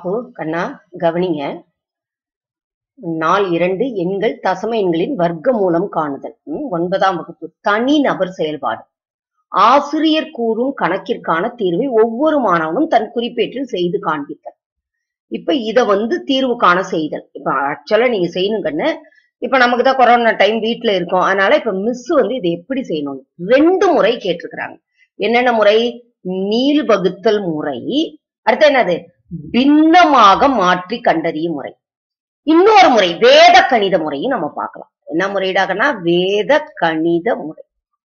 பாப்பு கண்ணா கவனிங்க நாள் இரண்டு எண்கள் தசம எண்களின் வர்க்க மூலம் காணுதல் ம், ஒன்பதாம் வகுப்பு தனி நபர் செயல்பாடு ஆசிரியர் கூறும் கணக்கிற்கான தீர்வை ஒவ்வொரு மாணவனும் தன் குறிப்பேட்டில் செய்து காண்பித்தல் இப்ப இத வந்து தீர்வு காண செய்தல் இப்ப ஆக்சுவலா நீங்க செய்யணும் கண்ணு இப்ப நமக்கு தான் கொரோனா டைம் வீட்ல இருக்கோம் அதனால இப்ப மிஸ் வந்து இதை எப்படி செய்யணும் ரெண்டு முறை கேட்டிருக்கிறாங்க என்னென்ன முறை நீள் வகுத்தல் முறை அடுத்து என்னது பின்னமாக மாற்றி கண்டறியும் முறை இன்னொரு முறை வேத கணித முறையும் நம்ம பார்க்கலாம் என்ன முறைடாகனா வேத கணித முறை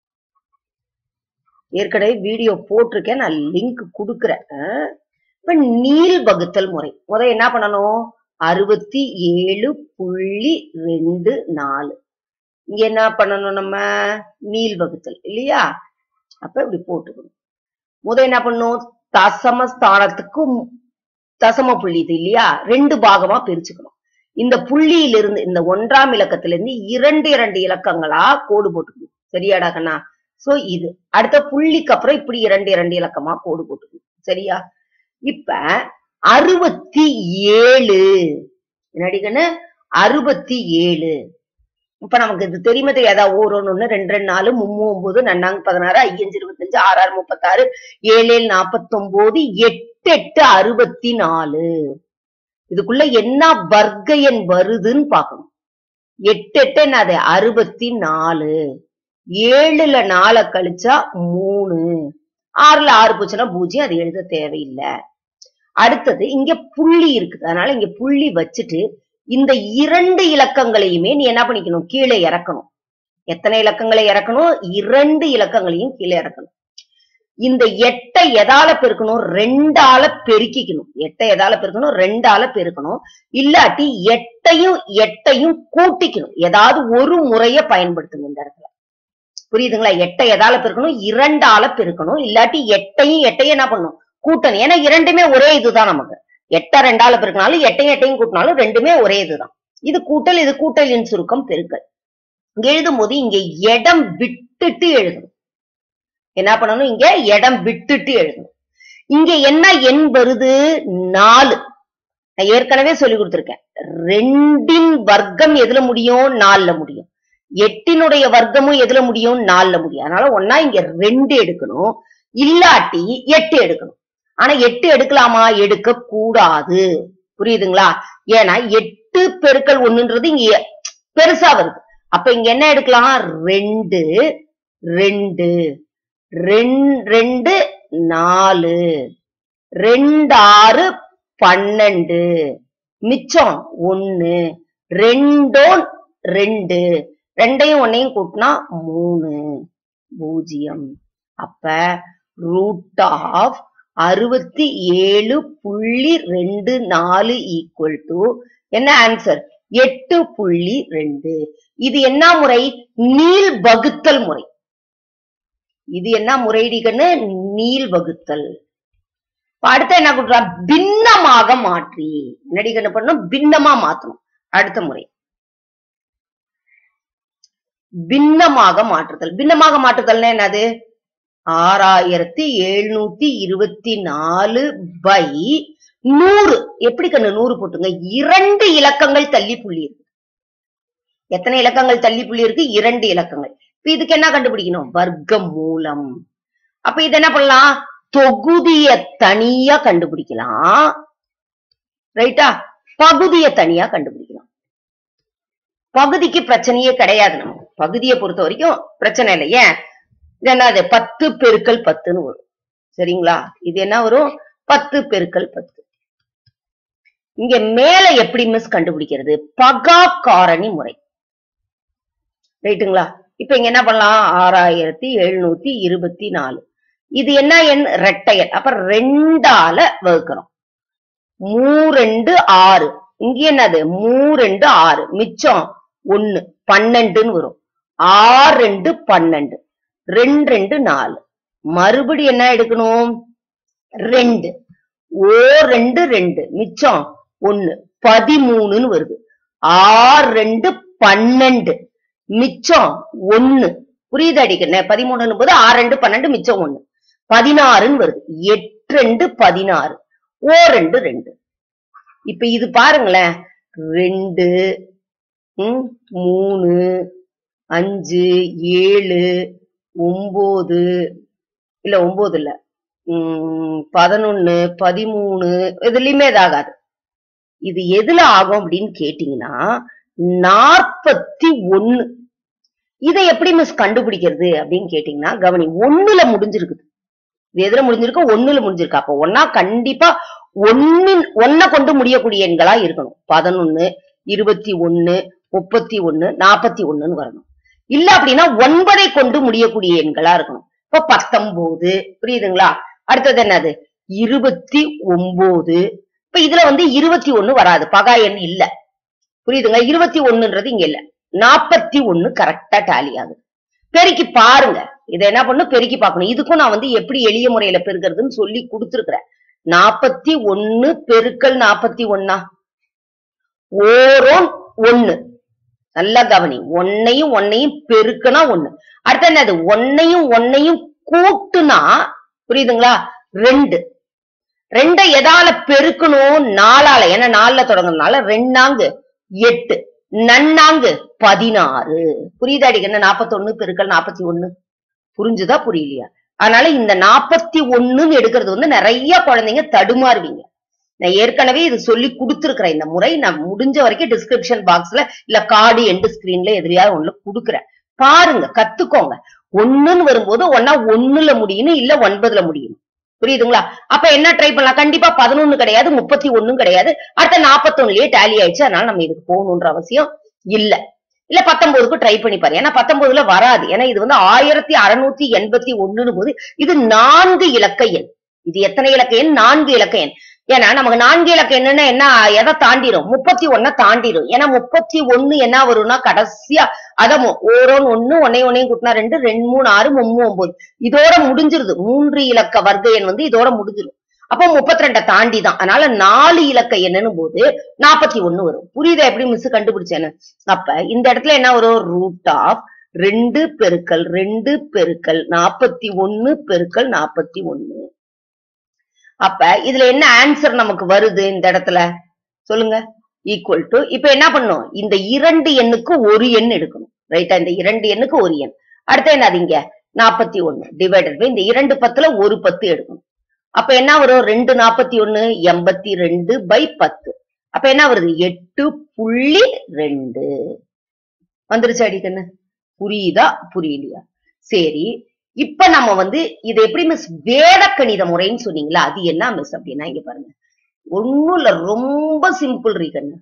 ஏற்கனவே வீடியோ போட்டிருக்கேன் நான் லிங்க் கொடுக்குறேன் அஹ் இப்ப நீள் வகுத்தல் முறை முத என்ன பண்ணணும் அறுபத்தி ஏழு புள்ளி ரெண்டு நாலு இங்க என்ன பண்ணணும் நம்ம நீள் வகுத்தல் இல்லையா அப்ப இப்படி போட்டுக்கணும் முத என்ன பண்ணணும் தசம ஸ்தானத்துக்கு மு- தசம புள்ளி இது இல்லையா ரெண்டு பாகமா பிரிச்சுக்கணும் இந்த புள்ளியிலிருந்து இந்த ஒன்றாம் இலக்கத்திலிருந்து இரண்டு இரண்டு இலக்கங்களா கோடு போட்டுக்கணும் சரியாடா கண்ணா சோ இது அடுத்த புள்ளிக்கு அப்புறம் இப்படி இரண்டு இரண்டு இலக்கமா கோடு போட்டுக்கணும் சரியா இப்ப அறுபத்தி ஏழு என்னடி கண்ணு அறுபத்தி ஏழு இப்ப நமக்கு இது தெரியுமே தெரியாதா ஒரு ஒண்ணு ஒண்ணு ரெண்டு ரெண்டு நாலு மும்மூ ஒன்பது நன்னாங்க பதினாறு ஐயஞ்சு இருபத்தஞ்சு ஆறு ஆறு முப்பத்தாறு ஏழு ஏழு நாப்பத்தொன்பது எட்டு எட்டு அறுபத்தி நாலு இதுக்குள்ள என்ன வர்க்க எண் வருதுன்னு பார்க்கணும் எட்டு எட்டு என்னது அறுபத்தி நாலு ஏழுல நாலை கழிச்சா மூணு ஆறுல ஆறு போச்சுன்னா பூஜ்ஜியம் அது எழுத தேவையில்லை அடுத்தது இங்க புள்ளி இருக்குது அதனால இங்க புள்ளி வச்சுட்டு இந்த இரண்டு இலக்கங்களையுமே நீ என்ன பண்ணிக்கணும் கீழே இறக்கணும் எத்தனை இலக்கங்களை இறக்கணும் இரண்டு இலக்கங்களையும் கீழே இறக்கணும் இந்த எட்டை எதால பெருக்கணும் ரெண்டால பெருக்கிக்கணும் எட்டை எதால பெருக்கணும் ரெண்டால பெருக்கணும் இல்லாட்டி எட்டையும் எட்டையும் கூட்டிக்கணும் ஏதாவது ஒரு முறைய பயன்படுத்துங்க இந்த இடத்துல புரியுதுங்களா எட்டை எதால பெருக்கணும் இரண்டால பெருக்கணும் இல்லாட்டி எட்டையும் எட்டையும் என்ன பண்ணணும் கூட்டணும் ஏன்னா இரண்டுமே ஒரே இதுதான் நமக்கு எட்டை ரெண்டால பெருக்கினாலும் எட்டையும் எட்டையும் கூட்டினாலும் ரெண்டுமே ஒரே இதுதான் இது கூட்டல் இது கூட்டலின் சுருக்கம் பெருக்கல் இங்க எழுதும் போது இங்க இடம் விட்டுட்டு எழுதணும் என்ன பண்ணணும் இங்க இடம் விட்டுட்டு எழுதணும் இங்க என்ன எண் வருது நாலு நான் ஏற்கனவே சொல்லி கொடுத்திருக்கேன் ரெண்டின் வர்க்கம் எதுல முடியும் நாலுல முடியும் எட்டினுடைய வர்க்கமும் எதுல முடியும் நாலுல முடியும் அதனால ஒன்னா இங்க ரெண்டு எடுக்கணும் இல்லாட்டி எட்டு எடுக்கணும் ஆனா எட்டு எடுக்கலாமா எடுக்க கூடாது புரியுதுங்களா ஏன்னா எட்டு பெருக்கல் ஒண்ணுன்றது இங்க எ- பெருசா வருது அப்ப இங்க என்ன எடுக்கலாம் ரெண்டு ரெண்டு ரெண்- ரெண்டு நாலு ரெண்டு ஆறு பன்னெண்டு மிச்சம் ஒண்ணு ரெண்டோன் ரெண்டு ரெண்டையும் ஒன்னையும் கூட்டினா மூணு பூஜ்ஜியம் அப்ப ரூட் ஆஃப் அறுபத்தி ஏழு புள்ளி ரெண்டு நாலு ஈக்குவல் டு என்ன ஆன்சர் எட்டு புள்ளி ரெண்டு இது என்ன முறை நீள் வகுத்தல் முறை இது என்ன முறைடிகன்னு நீள் வகுத்தல் இப்ப அடுத்து என்ன கொடுக்குறா பின்னமாக மாற்றி என்னடி கண்ணு பண்ணணும் பின்னமா மாத்தணும் அடுத்த முறை பின்னமாக மாற்றுதல் பின்னமாக மாற்றுதல்னா என்னது ஆறாயிரத்தி எழுநூத்தி இருபத்தி நாலு பை நூறு எப்படி கண்ணு நூறு போட்டுங்க இரண்டு இலக்கங்கள் தள்ளி புள்ளி இருக்கு எத்தனை இலக்கங்கள் தள்ளி புள்ளி இருக்கு இரண்டு இலக்கங்கள் இப்ப இதுக்கு என்ன கண்டுபிடிக்கணும் வர்க்க மூலம் அப்ப இது என்ன பண்ணலாம் தொகுதிய தனியா கண்டுபிடிக்கலாம் ரைட்டா பகுதியை தனியா கண்டுபிடிக்கலாம் பகுதிக்கு பிரச்சனையே கிடையாது நமக்கு பகுதியை பொறுத்த வரைக்கும் பிரச்சனை இல்லை ஏன் இது என்னது பத்து பெருக்கல் பத்துன்னு வரும் சரிங்களா இது என்ன வரும் பத்து பெருக்கல் பத்து இங்க மேல எப்படி மிஸ் கண்டுபிடிக்கிறது பகா காரணி முறை ரைட்டுங்களா இப்ப இங்க என்ன பண்ணலாம் ஆறாயிரத்தி எழுநூத்தி இருபத்தி நாலு இது என்ன எண் ரெட்டை எண் அப்ப ரெண்டால வகுக்கிறோம் மூ ரெண்டு ஆறு இங்க என்னது மூ ரெண்டு ஆறு மிச்சம் ஒண்ணு பன்னெண்டுன்னு வரும் ஆறு ரெண்டு பன்னெண்டு ரெண்டு ரெண்டு நாலு மறுபடி என்ன எடுக்கணும் ரெண்டு ஓ ரெண்டு ரெண்டு மிச்சம் ஒண்ணு பதிமூணுன்னு வருது ஆறு ரெண்டு பன்னெண்டு மிச்சம் ஒண்ணு புரியுது அடிக்கண்ணே பதிமூணுன்னு போது ஆறு ரெண்டு பன்னெண்டு மிச்சம் ஒண்ணு பதினாறுன்னு வருது எட்டு ரெண்டு பதினாறு ஓ ரெண்டு ரெண்டு இப்ப இது பாருங்களேன் ரெண்டு ம், மூணு அஞ்சு ஏழு ஒன்பது இல்ல ஒன்பது இல்ல உம் பதினொன்னு பதிமூணு எதுலயுமே இதாகாது இது எதுல ஆகும் அப்படின்னு கேட்டீங்கன்னா நாற்பத்தி ஒண்ணு இதை எப்படி மிஸ் கண்டுபிடிக்கிறது அப்படின்னு கேட்டீங்கன்னா கவனி ஒண்ணுல முடிஞ்சிருக்குது இது எதுல முடிஞ்சிருக்கு ஒண்ணுல முடிஞ்சிருக்கு அப்ப ஒன்னா கண்டிப்பா ஒன்னின் ஒன்ன கொண்டு முடியக்கூடிய எண்களா இருக்கணும் பதினொன்னு இருபத்தி ஒண்ணு முப்பத்தி ஒண்ணு நாற்பத்தி ஒண்ணுன்னு வரணும் இல்ல அப்படின்னா ஒன்பதை கொண்டு முடியக்கூடிய எண்களா இருக்கணும் இப்ப பத்தொன்பது புரியுதுங்களா அடுத்தது என்னது இருபத்தி ஒன்பது இப்ப இதுல வந்து இருபத்தி ஒண்ணு வராது பகா எண் இல்ல புரியுதுங்க இருபத்தி ஒண்ணுன்றது இங்க இல்ல நாற்பத்தி ஒண்ணு கரெக்டா டேலி ஆகுது பெருக்கி பாருங்க இதை என்ன பண்ணணும் பெருக்கி பார்க்கணும் இதுக்கும் நான் வந்து எப்படி எளிய முறையில பெருக்கிறதுன்னு சொல்லி கொடுத்துருக்கிறேன் நாற்பத்தி ஒண்ணு பெருக்கல் நாற்பத்தி ஒண்ணா ஓரோன் ஒண்ணு நல்லா கவனி ஒன்னையும் ஒன்னையும் பெருக்குனா ஒண்ணு அடுத்து என்னது ஒன்னையும் ஒன்னையும் கூட்டுனா புரியுதுங்களா ரெண்டு ரெண்டை எதால பெருக்கணும் நாலால ஏன்னா நாலுல தொடங்குறதுனால ரெண்டாங்கு எட்டு நன்னாங்கு பதினாறு புரியுதாடி என்ன நாற்பத்தொன்னு பெருக்கல் நாற்பத்தி ஒண்ணு புரிஞ்சுதா புரியலையா அதனால இந்த நாற்பத்தி ஒண்ணுன்னு எடுக்கிறது வந்து நிறைய குழந்தைங்க தடுமாறுவீங்க நான் ஏற்கனவே இது சொல்லி கொடுத்துருக்கிறேன் இந்த முறை நான் முடிஞ்ச வரைக்கும் டிஸ்கிரிப்ஷன் பாக்ஸ்ல இல்ல கார்டு எண்டு ஸ்கிரீன்ல எதிரியாவது ஒண்ணுல கொடுக்குறேன் பாருங்க கத்துக்கோங்க ஒண்ணுன்னு வரும்போது ஒன்னா ஒண்ணுல முடியணும் இல்ல ஒன்பதுல முடியணும் புரியுதுங்களா அப்ப என்ன ட்ரை பண்ணலாம் கண்டிப்பா பதினொன்னு கிடையாது முப்பத்தி ஒண்ணும் கிடையாது அடுத்த நாற்பத்தொன்னுலயே டேலி ஆயிடுச்சு அதனால நம்ம இதுக்கு போகணுன்ற அவசியம் இல்ல இல்ல பத்தொன்பதுக்கு ட்ரை பண்ணி பாரு ஏன்னா பத்தொன்பதுல வராது ஏன்னா இது வந்து ஆயிரத்தி அறுநூத்தி எண்பத்தி ஒண்ணுன்னு போது இது நான்கு இலக்க எண் இது எத்தனை இலக்க எண் நான்கு இலக்க எண் ஏன்னா நமக்கு நான்கு இலக்க எண்ணுன்னா என்ன எதை தாண்டிரும் முப்பத்தி ஒன்ன தாண்டிரும் ஏன்னா முப்பத்தி ஒண்ணு என்ன வரும்னா கடைசியா அதமோ ஓரோன்னு ஒண்ணு ஒன்னையும் ஒன்னையும் கூட்டினா ரெண்டு ரெண்டு மூணு ஆறு மும்மு ஒன்பது இதோட முடிஞ்சிருது மூன்று இலக்க வர்க்க எண் வந்து இதோட முடிஞ்சிரும் அப்போ முப்பத்தி ரெண்டை தாண்டி தான் அதனால நாலு இலக்க எண்ணுன்னு போது நாற்பத்தி ஒண்ணு வரும் புரியுதா எப்படி மிஸ் கண்டுபிடிச்சேன்னு அப்ப இந்த இடத்துல என்ன வரும் ரூட் ஆஃப் ரெண்டு பெருக்கல் ரெண்டு பெருக்கல் நாற்பத்தி ஒண்ணு பெருக்கல் நாற்பத்தி ஒண்ணு அப்ப இதுல என்ன ஆன்சர் நமக்கு வருது இந்த இடத்துல சொல்லுங்க ஈக்குவல் டு இப்ப என்ன பண்ணும் இந்த இரண்டு எண்ணுக்கு ஒரு எண் எடுக்கணும் ரைட்டா இந்த இரண்டு எண்ணுக்கு ஒரு எண் அடுத்து என்ன அது இங்க நாற்பத்தி ஒண்ணு டிவைடட் பை இந்த இரண்டு பத்துல ஒரு பத்து எடுக்கணும் அப்ப என்ன வரும் ரெண்டு நாற்பத்தி ஒண்ணு எண்பத்தி ரெண்டு பை பத்து அப்ப என்ன வருது எட்டு புள்ளி ரெண்டு வந்துருச்சு அடிக்கண்ணு புரியுதா புரியலையா சரி இப்ப நம்ம வந்து இது எப்படி மிஸ் வேத கணித முறைன்னு சொன்னீங்களா அது என்ன மிஸ் அப்படின்னா இங்க பாருங்க ஒண்ணும் இல்ல ரொம்ப சிம்பிள் ரீகண்ணு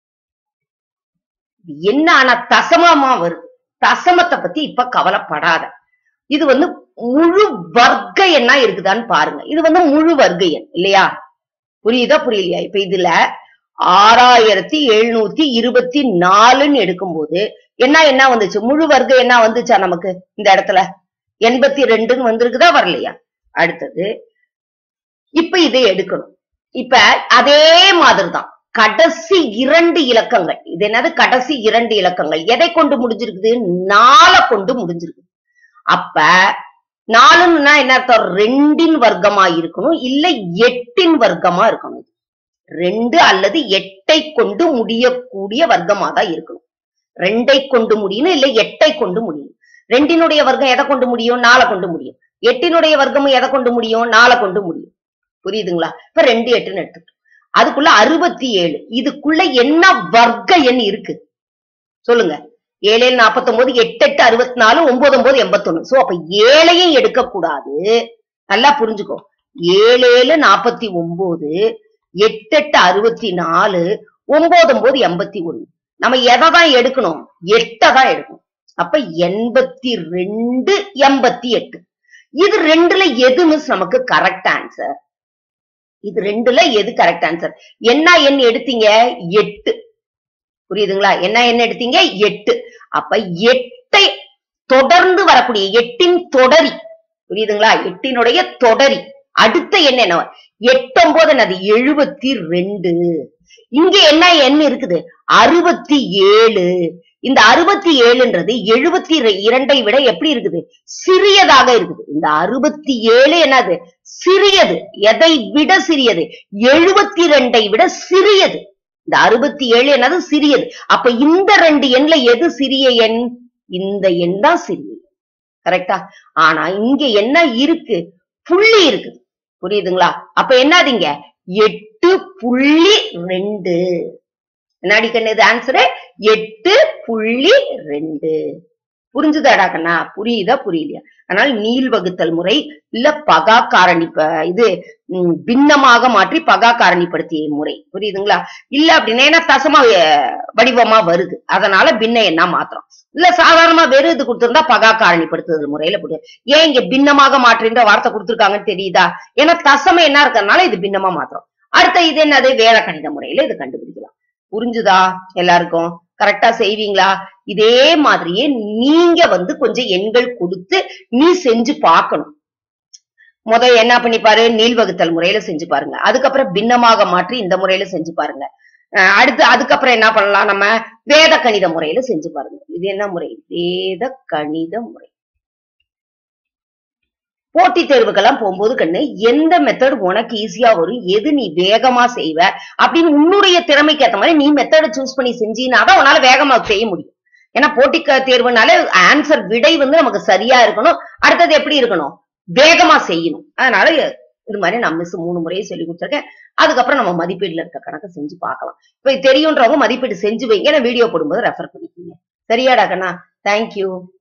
என்ன ஆனா தசமமா வருது தசமத்தை பத்தி இப்ப கவலைப்படாத இது வந்து முழு வர்க்க எண்ணா இருக்குதான்னு பாருங்க இது வந்து முழு வர்க்க எண் இல்லையா புரியுதா புரியலையா இப்ப இதுல ஆறாயிரத்தி எழுநூத்தி இருபத்தி நாலுன்னு எடுக்கும்போது என்ன என்ன வந்துச்சு முழு வர்க்க என்ன வந்துச்சா நமக்கு இந்த இடத்துல எண்பத்தி ரெண்டுன்னு வந்திருக்குதா வரலையா அடுத்தது இப்ப இதை எடுக்கணும் இப்ப அதே மாதிரிதான் கடைசி இரண்டு இலக்கங்கள் இது என்னது கடைசி இரண்டு இலக்கங்கள் எதை கொண்டு முடிஞ்சிருக்குது நாலை கொண்டு முடிஞ்சிருக்கு அப்ப நாலுன்னா என்ன அர்த்தம் ரெண்டின் வர்க்கமா இருக்கணும் இல்ல எட்டின் வர்க்கமா இருக்கணும் ரெண்டு அல்லது எட்டை கொண்டு முடியக்கூடிய வர்க்கமா தான் இருக்கணும் ரெண்டை கொண்டு முடியணும் இல்ல எட்டை கொண்டு முடியும் ரெண்டினுடைய வர்க்கம் எதை கொண்டு முடியும் நாலை கொண்டு முடியும் எட்டினுடைய வர்க்கமும் எதை கொண்டு முடியும் நாலை கொண்டு முடியும் புரியுதுங்களா இப்ப ரெண்டு எட்டுன்னு எடுத்துக்கிட்டோம் அதுக்குள்ள அறுபத்தி ஏழு இதுக்குள்ள என்ன வர்க்க எண் இருக்கு சொல்லுங்க ஏழு ஏழு நாற்பத்தொன்பது எட்டு எட்டு அறுபத்தி நாலு ஒன்பது ஒன்பது எண்பத்தொன்னு சோ அப்ப ஏழையும் எடுக்க கூடாது நல்லா புரிஞ்சுக்கோ ஏழு ஏழு நாற்பத்தி ஒன்பது எட்டு எட்டு அறுபத்தி நாலு ஒன்பது ஒன்பது எண்பத்தி ஒண்ணு நம்ம எதை தான் எடுக்கணும் எட்டை தான் எடுக்கணும் அப்ப எண்பத்தி ரெண்டு எண்பத்தி எட்டு இது ரெண்டுல எது மிஸ் நமக்கு கரெக்ட் ஆன்சர் இது ரெண்டுல எது கரெக்ட் ஆன்சர் என்ன எண் எடுத்தீங்க எட்டு புரியுதுங்களா என்ன எண் எடுத்தீங்க எட்டு அப்ப எட்டை தொடர்ந்து வரக்கூடிய எட்டின் தொடரி புரியுதுங்களா எட்டினுடைய தொடரி அடுத்த எண் என்ன எட்டொன்பது என்னது எழுபத்தி ரெண்டு இங்க என்ன எண் இருக்குது அறுபத்தி ஏழு இந்த அறுபத்தி ஏழுன்றது எழுபத்தி இரண்டை விட எப்படி இருக்குது சிறியதாக இருக்குது இந்த அறுபத்தி ஏழு என்னது சிறியது எதை விட சிறியது எழுபத்தி ரெண்டை விட சிறியது இந்த அறுபத்தி ஏழு என்னது சிறியது அப்ப இந்த ரெண்டு எண்ல எது சிறிய எண் இந்த எண் தான் சிறிய எண் கரெக்டா ஆனா இங்க என்ன இருக்கு புள்ளி இருக்கு புரியுதுங்களா அப்ப என்னதுங்க எட்டு புள்ளி ரெண்டு என்னடி கண்ணு இது ஆன்சரு எட்டு புள்ளி ரெண்டு புரிஞ்சுதாடா கண்ணா புரியுதா புரியலையா அதனால நீள் வகுத்தல் முறை இல்ல பகா காரணி ப- இது ம், பின்னமாக மாற்றி பகா காரணிப்படுத்திய முறை புரியுதுங்களா இல்ல அப்படின்னா ஏன்னா தசம அஹ், வடிவமா வருது அதனால பின்ன என்ன மாத்திரம் இல்ல சாதாரணமா வெறும் இது கொடுத்திருந்தா பகா காரணிப்படுத்துதல் முறையில போடு ஏன் இங்க பின்னமாக மாற்றின்ற வார்த்தை கொடுத்திருக்காங்கன்னு தெரியுதா ஏன்னா தசமம் என்ன இருக்கறனால இது பின்னமா மாத்திரம் அடுத்த இது என்னது வேத கணித முறையில இது கண்டுபிடிக்கலாம் புரிஞ்சுதா எல்லாருக்கும் கரெக்டா செய்வீங்களா இதே மாதிரியே நீங்க வந்து கொஞ்சம் எண்கள் கொடுத்து நீ செஞ்சு பார்க்கணும் முத என்ன பண்ணி பாரு நீள்வகுத்தல் முறையில செஞ்சு பாருங்க அதுக்கப்புறம் பின்னமாக மாற்றி இந்த முறையில செஞ்சு பாருங்க அஹ் அடுத்து அதுக்கப்புறம் என்ன பண்ணலாம் நம்ம வேத கணித முறையில செஞ்சு பாருங்க இது என்ன முறை வேத கணித முறை போட்டித் தேர்வுக்கெல்லாம் போகும்போது கண்ணு எந்த மெத்தட் உனக்கு ஈஸியா வரும் எது நீ வேகமா செய்வ அப்படின்னு உன்னுடைய திறமைக்கு ஏத்த மாதிரி நீ மெத்தடை சூஸ் பண்ணி செஞ்சீனாதான் உன்னால வேகமா செய்ய முடியும் ஏன்னா போட்டி க- தேர்வுனாலே ஆன்சர் விடை வந்து நமக்கு சரியா இருக்கணும் அடுத்தது எப்படி இருக்கணும் வேகமா செய்யணும் அதனால இது மாதிரி நான் மிஸ் மூணு முறையை சொல்லி கொடுத்துருக்கேன் அதுக்கப்புறம் நம்ம மதிப்பீடுல இருக்க கணக்கை செஞ்சு பார்க்கலாம் இப்ப இது தெரியுன்றவங்க மதிப்பீடு செஞ்சு வைங்க நான் வீடியோ போடும்போது ரெஃபர் பண்ணிக்கோங்க சரியாடா கண்ணா தேங்க்யூ